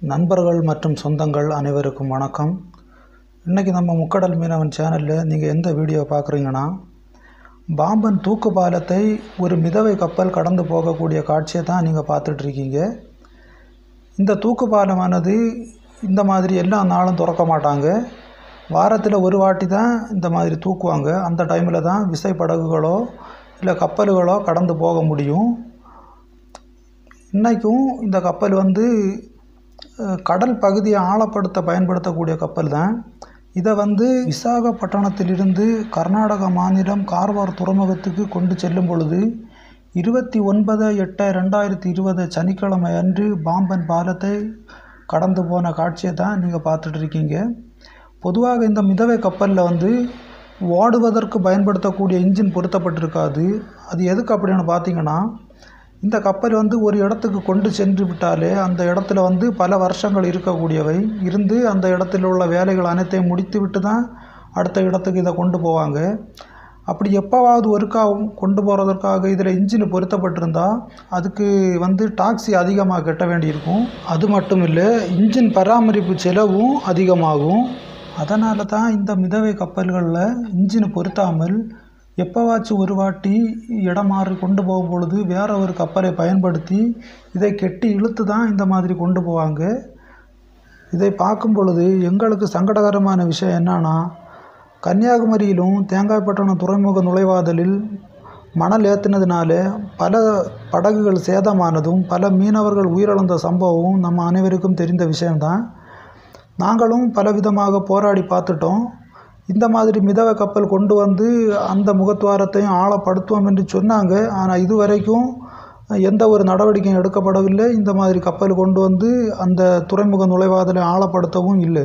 நண்பர்கள் மற்றும் சொந்தங்கள் அனைவருக்கும் வணக்கம் இன்றைக்கி நம்ம முக்கடல் மீனவன் சேனலில் நீங்கள் எந்த வீடியோ பார்க்குறீங்கன்னா பாம்பன் தூக்கு பாலத்தை ஒரு மிதவை கப்பல் கடந்து போகக்கூடிய காட்சியை தான் நீங்கள் பார்த்துட்ருக்கீங்க இந்த தூக்கு பாலமானது இந்த மாதிரி எல்லா நாளும் திறக்க மாட்டாங்க வாரத்தில் ஒரு வாட்டி தான் இந்த மாதிரி தூக்குவாங்க அந்த டைமில் தான் விசைப்படகுகளோ இல்லை கப்பல்களோ கடந்து போக முடியும் இன்றைக்கும் இந்த கப்பல் வந்து அஹ், கடல் பகுதியை ஆழப்படுத்த பயன்படுத்தக்கூடிய கப்பல் தான் இதை வந்து விசாகப்பட்டினத்திலிருந்து கர்நாடக மாநிலம் கார்வார் துறைமுகத்துக்கு கொண்டு செல்லும் பொழுது இருபத்தி ஒன்பது எட்டு ரெண்டாயிரத்தி இருபது சனிக்கிழமை அன்று பாம்பன் பாலத்தை கடந்து போன காட்சியை தான் நீங்கள் பார்த்துட்டு இருக்கீங்க பொதுவாக இந்த மிதவை கப்பலில் வந்து ஓடுவதற்கு பயன்படுத்தக்கூடிய இன்ஜின் பொருத்தப்பட்டிருக்காது அது எதுக்கு அப்படின்னு பார்த்தீங்கன்னா இந்த கப்பல் வந்து ஒரு இடத்துக்கு கொண்டு சென்று விட்டாலே அந்த இடத்துல வந்து பல வருஷங்கள் இருக்கக்கூடியவை இருந்து அந்த இடத்துல உள்ள வேலைகள் அனைத்தையும் முடித்து விட்டு தான் அடுத்த இடத்துக்கு இதை கொண்டு போவாங்க அப்படி எப்போவாவது ஒருக்கா கொண்டு போகிறதற்காக இதில் இன்ஜின் பொருத்தப்பட்டிருந்தா அதுக்கு வந்து டாக்ஸி அதிகமாக கட்ட வேண்டியிருக்கும் அது மட்டும் இல்லை இன்ஜின் பராமரிப்பு செலவும் அதிகமாகும் அதனால தான் இந்த மிதவை கப்பல்களில் இன்ஜின் பொருத்தாமல் எப்போவாச்சும் ஒரு வாட்டி இடம் மாறி கொண்டு போகும் பொழுது வேற ஒரு கப்பலை பயன்படுத்தி இதை கெட்டி இழுத்து தான் இந்த மாதிரி கொண்டு போவாங்க இதை பார்க்கும் பொழுது எங்களுக்கு சங்கடகரமான விஷயம் என்னன்னா கன்னியாகுமரியிலும் தேங்காய்பட்டணம் துறைமுக நுழைவாதலில் மணல் ஏற்றினதுனால பல படகுகள் சேதமானதும் பல மீனவர்கள் உயிரிழந்த சம்பவமும் நம்ம அனைவருக்கும் தெரிந்த விஷயம்தான் நாங்களும் பலவிதமாக போராடி பார்த்துட்டோம் இந்த மாதிரி மிதவை கப்பல் கொண்டு வந்து அந்த முகத்துவாரத்தையும் ஆழப்படுத்துவோம் என்று சொன்னாங்க ஆனால் இதுவரைக்கும் எந்த ஒரு நடவடிக்கையும் எடுக்கப்படவில்லை இந்த மாதிரி கப்பல் கொண்டு வந்து அந்த துறைமுக நுழைவாதலை ஆழப்படுத்தவும் இல்லை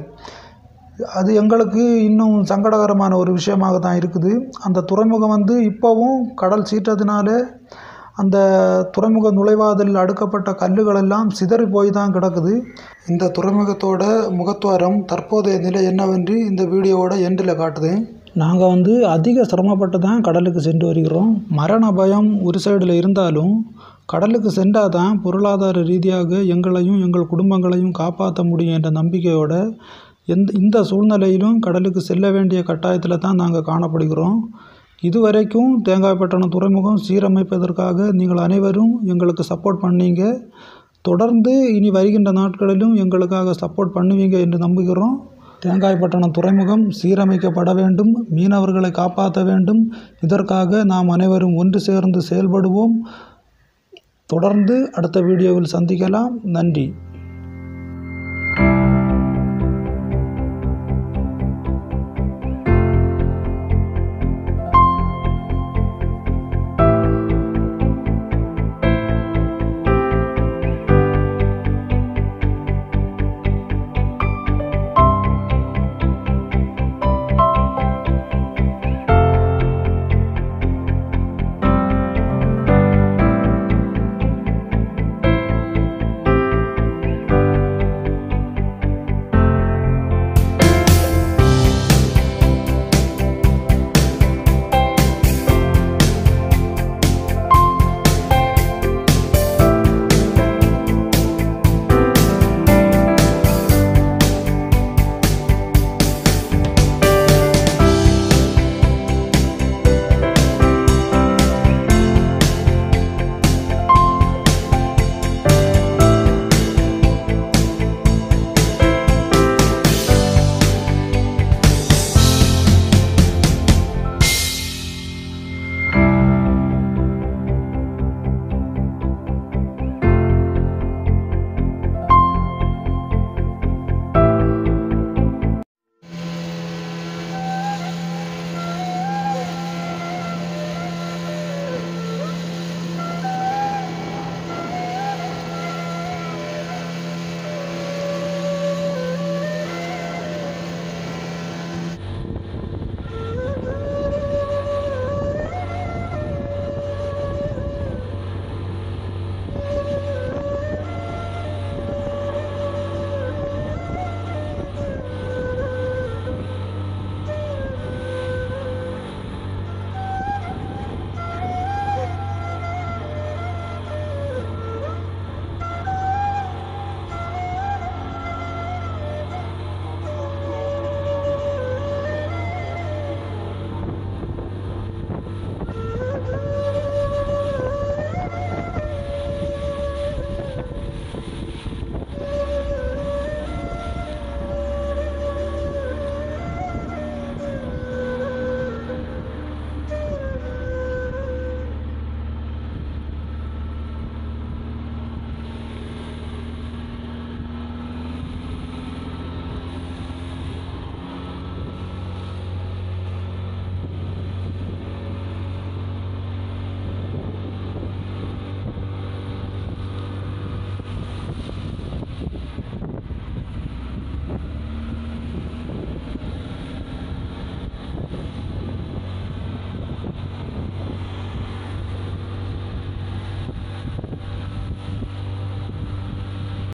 அது எங்களுக்கு இன்னும் சங்கடகரமான ஒரு விஷயமாக தான் இருக்குது அந்த துறைமுகம் வந்து இப்போவும் கடல் சீற்றத்தினால அந்த துறைமுக நுழைவாதலில் அடுக்கப்பட்ட கல்லுகள் எல்லாம் சிதறி போய் தான் கிடக்குது இந்த துறைமுகத்தோட முகத்துவாரம் தற்போதைய நிலை என்னவென்று இந்த வீடியோவோட எண்டில் காட்டுது நாங்கள் வந்து அதிக சிரமப்பட்டு தான் கடலுக்கு சென்று வருகிறோம் மரண பயம் ஒரு சைடில் இருந்தாலும் கடலுக்கு சென்றால் தான் பொருளாதார ரீதியாக எங்களையும் எங்கள் குடும்பங்களையும் காப்பாற்ற முடியும் என்ற நம்பிக்கையோட எந்த இந்த சூழ்நிலையிலும் கடலுக்கு செல்ல வேண்டிய கட்டாயத்தில் தான் நாங்கள் காணப்படுகிறோம் இதுவரைக்கும் தேங்காய்பட்டணம் துறைமுகம் சீரமைப்பதற்காக நீங்கள் அனைவரும் எங்களுக்கு சப்போர்ட் பண்ணீங்க தொடர்ந்து இனி வருகின்ற நாட்களிலும் எங்களுக்காக சப்போர்ட் பண்ணுவீங்க என்று நம்புகிறோம் தேங்காய்பட்டணம் துறைமுகம் சீரமைக்கப்பட வேண்டும் மீனவர்களை காப்பாற்ற வேண்டும் இதற்காக நாம் அனைவரும் ஒன்று சேர்ந்து செயல்படுவோம் தொடர்ந்து அடுத்த வீடியோவில் சந்திக்கலாம் நன்றி